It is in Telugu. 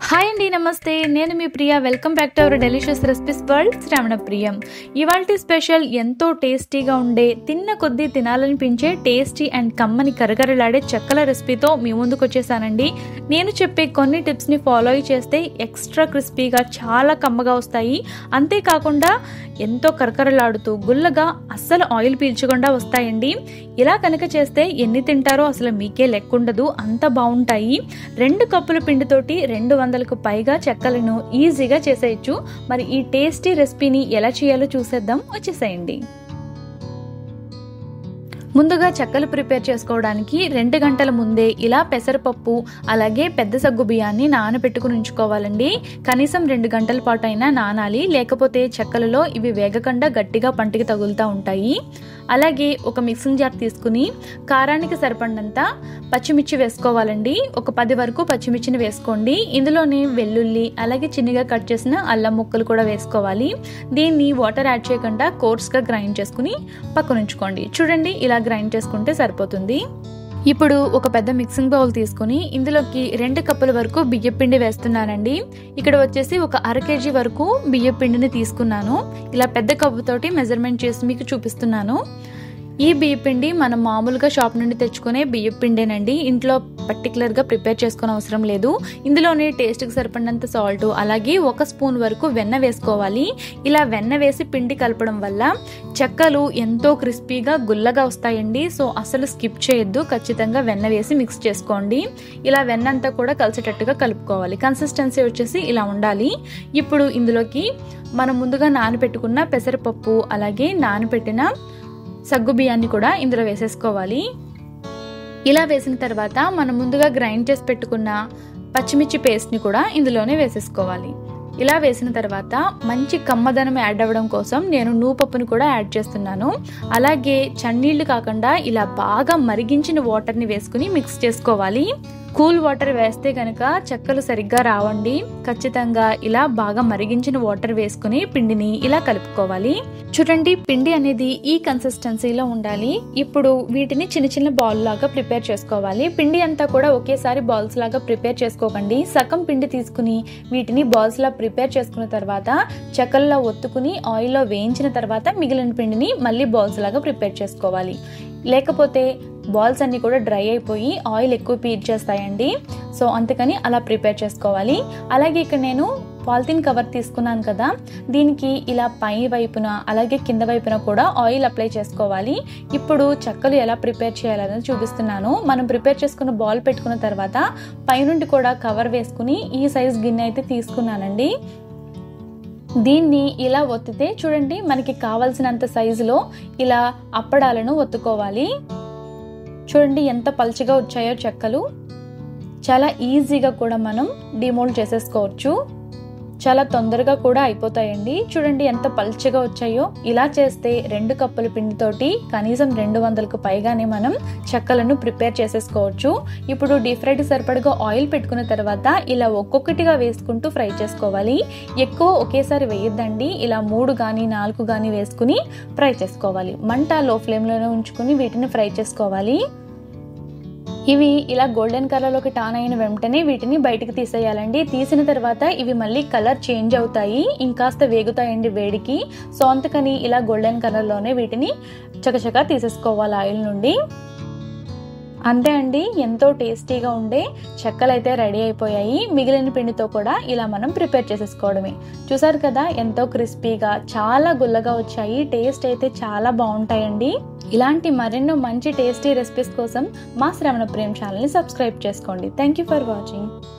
హాయ్ అండి నమస్తే నేను మీ Priya welcome back to our delicious recipes world Shravana Priyam ఇవాల్టి స్పెషల్ ఎంతో టేస్టీగా ఉండే తిన్న కొద్దీ తినాలనిపించే టేస్టీ అండ్ కమ్మని కరగరలాడే చెక్కల రెసిపీతో మీ ముందుకు వచ్చేసానండి నేను చెప్పే కొన్ని టిప్స్ని ఫాలో అయి చేస్తే ఎక్స్ట్రా క్రిస్పీగా చాలా కమ్మగా వస్తాయి అంతేకాకుండా ఎంతో కరకరలాడుతూ గుల్లగా అస్సలు ఆయిల్ పీల్చకుండా వస్తాయండి ఇలా కనుక చేస్తే ఎన్ని తింటారో అసలు మీకే లెక్కుండదు అంత బాగుంటాయి రెండు కప్పుల పిండితోటి రెండు వందలకు పైగా చెక్కలను ఈజీగా చేసేయచ్చు మరి ఈ టేస్టీ రెసిపీని ఎలా చేయాలో చూసేద్దాం వచ్చేసేయండి ముందుగా చెక్కలు ప్రిపేర్ చేసుకోవడానికి రెండు గంటల ముందే ఇలా పెసరపప్పు అలాగే పెద్ద సగ్గు బియ్యాన్ని నానబెట్టుకుని ఉంచుకోవాలండి కనీసం రెండు గంటల పాటు అయినా నానాలి లేకపోతే చెక్కలలో ఇవి వేగకుండా గట్టిగా పంటికి తగులుతూ ఉంటాయి అలాగే ఒక మిక్సింగ్ జార్ తీసుకుని కారానికి సరిపడినంత పచ్చిమిర్చి వేసుకోవాలండి ఒక పది వరకు పచ్చిమిర్చిని వేసుకోండి ఇందులోనే వెల్లుల్లి అలాగే చిన్నగా కట్ చేసిన అల్లం ముక్కలు కూడా వేసుకోవాలి దీన్ని వాటర్ యాడ్ చేయకుండా కోర్స్గా గ్రైండ్ చేసుకుని పక్కన ఉంచుకోండి చూడండి ఇలా గ్రైండ్ చేసుకుంటే సరిపోతుంది ఇప్పుడు ఒక పెద్ద మిక్సింగ్ బౌల్ తీసుకుని ఇందులోకి రెండు కప్పుల వరకు బియ్య పిండి వేస్తున్నానండి ఇక్కడ వచ్చేసి ఒక అర కేజీ వరకు బియ్య పిండిని తీసుకున్నాను ఇలా పెద్ద కప్పుతోటి మెజర్మెంట్ చేసి మీకు చూపిస్తున్నాను ఈ బియ్య పిండి మనం మామూలుగా షాప్ నుండి తెచ్చుకునే బియ్య పిండేనండి ఇంట్లో పర్టికులర్గా ప్రిపేర్ చేసుకునే అవసరం లేదు ఇందులోనే టేస్ట్కి సరిపడినంత సాల్ట్ అలాగే ఒక స్పూన్ వరకు వెన్న వేసుకోవాలి ఇలా వెన్న వేసి పిండి కలపడం వల్ల చెక్కలు ఎంతో క్రిస్పీగా గుల్లగా వస్తాయండి సో అసలు స్కిప్ చేయొద్దు ఖచ్చితంగా వెన్న వేసి మిక్స్ చేసుకోండి ఇలా వెన్న అంతా కూడా కలిసేటట్టుగా కలుపుకోవాలి కన్సిస్టెన్సీ వచ్చేసి ఇలా ఉండాలి ఇప్పుడు ఇందులోకి మనం ముందుగా నానబెట్టుకున్న పెసరపప్పు అలాగే నానబెట్టిన సగ్గు బియ్యాన్ని కూడా ఇందులో వేసేసుకోవాలి ఇలా వేసిన తర్వాత మనం ముందుగా గ్రైండ్ చేసి పెట్టుకున్న పచ్చిమిర్చి పేస్ట్ని కూడా ఇందులోనే వేసేసుకోవాలి ఇలా వేసిన తర్వాత మంచి కమ్మదనం యాడ్ అవ్వడం కోసం నేను నూపప్పుని కూడా యాడ్ చేస్తున్నాను అలాగే చన్నీళ్లు కాకుండా ఇలా బాగా మరిగించిన వాటర్ని వేసుకుని మిక్స్ చేసుకోవాలి కూల్ వాటర్ వేస్తే కనుక చెక్కలు సరిగ్గా రావండి ఖచ్చితంగా ఇలా బాగా మరిగించిన వాటర్ వేసుకుని పిండిని ఇలా కలుపుకోవాలి చూడండి పిండి అనేది ఈ కన్సిస్టెన్సీలో ఉండాలి ఇప్పుడు వీటిని చిన్న చిన్న బాల్ లాగా ప్రిపేర్ చేసుకోవాలి పిండి అంతా కూడా ఒకేసారి బాల్స్ లాగా ప్రిపేర్ చేసుకోకండి సగం పిండి తీసుకుని వీటిని బాల్స్ లా ప్రిపేర్ చేసుకున్న తర్వాత చెక్కల్లో ఒత్తుకుని ఆయిల్లో వేయించిన తర్వాత మిగిలిన పిండిని మళ్ళీ బాల్స్ లాగా ప్రిపేర్ చేసుకోవాలి లేకపోతే బాల్స్ అన్నీ కూడా డ్రై అయిపోయి ఆయిల్ ఎక్కువ పీల్చేస్తాయండి సో అందుకని అలా ప్రిపేర్ చేసుకోవాలి అలాగే ఇక్కడ నేను పాలిథిన్ కవర్ తీసుకున్నాను కదా దీనికి ఇలా పై వైపున అలాగే కింద వైపున కూడా ఆయిల్ అప్లై చేసుకోవాలి ఇప్పుడు చెక్కలు ఎలా ప్రిపేర్ చేయాలనేది చూపిస్తున్నాను మనం ప్రిపేర్ చేసుకున్న బాల్ పెట్టుకున్న తర్వాత పైనుండి కూడా కవర్ వేసుకుని ఈ సైజ్ గిన్నె అయితే తీసుకున్నానండి దీన్ని ఇలా ఒత్తితే చూడండి మనకి కావాల్సినంత సైజులో ఇలా అప్పడాలను ఒత్తుకోవాలి చూడండి ఎంత పల్చగా వచ్చాయో చెక్కలు చాలా ఈజీగా కూడా మనం డిమోల్డ్ చేసేసుకోవచ్చు చాలా తొందరగా కూడా అయిపోతాయండి చూడండి ఎంత పల్చగా వచ్చాయో ఇలా చేస్తే రెండు కప్పుల పిండితోటి కనీసం రెండు వందలకు పైగానే మనం చెక్కలను ప్రిపేర్ చేసేసుకోవచ్చు ఇప్పుడు డీప్ ఫ్రైడ్ సరిపడగా ఆయిల్ పెట్టుకున్న తర్వాత ఇలా ఒక్కొక్కటిగా వేసుకుంటూ ఫ్రై చేసుకోవాలి ఎక్కువ ఒకేసారి వేయొద్దండి ఇలా మూడు కానీ నాలుగు కానీ వేసుకుని ఫ్రై చేసుకోవాలి మంట లో ఫ్లేమ్లోనే ఉంచుకుని వీటిని ఫ్రై చేసుకోవాలి ఇవి ఇలా గోల్డెన్ కలర్లోకి టాన్ అయిన వెంటనే వీటిని బయటికి తీసేయాలండి తీసిన తర్వాత ఇవి మళ్ళీ కలర్ చేంజ్ అవుతాయి ఇంకాస్త వేగుతాయండి వేడికి సో అందుకని ఇలా గోల్డెన్ కలర్లోనే వీటిని చకచకా తీసేసుకోవాలి ఆయిల్ నుండి అంతే అండి ఎంతో టేస్టీగా ఉండే చెక్కలు అయితే రెడీ అయిపోయాయి మిగిలిన పిండితో కూడా ఇలా మనం ప్రిపేర్ చేసేసుకోవడమే చూసారు కదా ఎంతో క్రిస్పీగా చాలా గుల్లగా వచ్చాయి టేస్ట్ అయితే చాలా బాగుంటాయండి ఇలాంటి మరెన్నో మంచి టేస్టీ రెసిపీస్ కోసం మా శ్రవణ ప్రేమ్ ఛానల్ని సబ్స్క్రైబ్ చేసుకోండి థ్యాంక్ యూ ఫర్ వాచింగ్